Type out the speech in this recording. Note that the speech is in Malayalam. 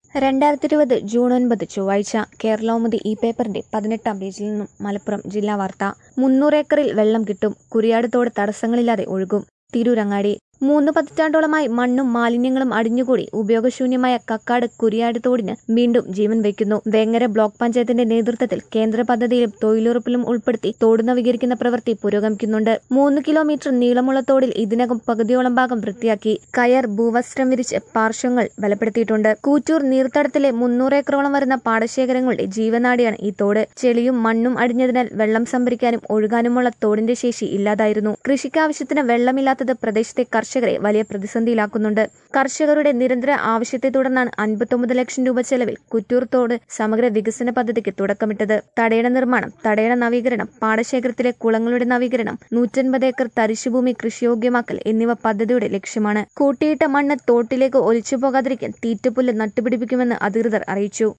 രണ്ടായിരത്തി ഇരുപത് ജൂൺ ഒൻപത് ചൊവ്വാഴ്ച കേരളൗമുദി ഈ പേപ്പറിന്റെ പതിനെട്ടാം പേജിൽ നിന്നും മലപ്പുറം ജില്ലാ വാർത്ത മുന്നൂറ് ഏക്കറിൽ വെള്ളം കിട്ടും കുരിയാട് തോട് തടസ്സങ്ങളില്ലാതെ ഒഴുകും തിരൂരങ്ങാടി മൂന്ന് പതിറ്റാണ്ടോളമായി മണ്ണും മാലിന്യങ്ങളും അടിഞ്ഞുകൂടി ഉപയോഗശൂന്യമായ കക്കാട് കുരിയാട് തോടിന് വീണ്ടും ജീവൻ വയ്ക്കുന്നു വേങ്ങര ബ്ലോക്ക് പഞ്ചായത്തിന്റെ നേതൃത്വത്തിൽ കേന്ദ്ര പദ്ധതിയിലും തൊഴിലുറപ്പിലും ഉൾപ്പെടുത്തി തോട് നവീകരിക്കുന്ന പ്രവൃത്തി പുരോഗമിക്കുന്നുണ്ട് മൂന്ന് കിലോമീറ്റർ നീളമുള്ള തോടിൽ ഇതിനകം പകുതിയോളം ഭാഗം വൃത്തിയാക്കി കയർ ഭൂവസ്ത്രം വിരിച്ച് പാർശ്വങ്ങൾ ബലപ്പെടുത്തിയിട്ടുണ്ട് കൂറ്റൂർ നീർത്തടത്തിലെ മുന്നൂറ് ഏക്കറോളം വരുന്ന പാടശേഖരങ്ങളുടെ ജീവനാടിയാണ് ഈ തോട് ചെളിയും മണ്ണും അടിഞ്ഞതിനാൽ വെള്ളം സംഭരിക്കാനും ഒഴുകാനുമുള്ള തോടിന്റെ ശേഷി ഇല്ലാതായിരുന്നു കൃഷിക്കാവശ്യത്തിന് വെള്ളമില്ലാത്തത് പ്രദേശത്തെ കർഷകരെ വലിയ പ്രതിസന്ധിയിലാക്കുന്നുണ്ട് കർഷകരുടെ നിരന്തര ആവശ്യത്തെ തുടർന്നാണ് അൻപത്തൊമ്പത് ലക്ഷം രൂപ ചെലവിൽ കുറ്റൂർ തോട് സമഗ്ര വികസന പദ്ധതിക്ക് തുടക്കമിട്ടത് തടയണ നിർമ്മാണം തടയണ നവീകരണം പാടശേഖരത്തിലെ കുളങ്ങളുടെ നവീകരണം നൂറ്റൻപത് ഏക്കർ തരിശുഭൂമി കൃഷിയോഗ്യമാക്കൽ എന്നിവ പദ്ധതിയുടെ ലക്ഷ്യമാണ് കൂട്ടിയിട്ട മണ്ണ് തോട്ടിലേക്ക് ഒലിച്ചു പോകാതിരിക്കാൻ തീറ്റപ്പുല്ല് നട്ടുപിടിപ്പിക്കുമെന്ന് അധികൃതർ അറിയിച്ചു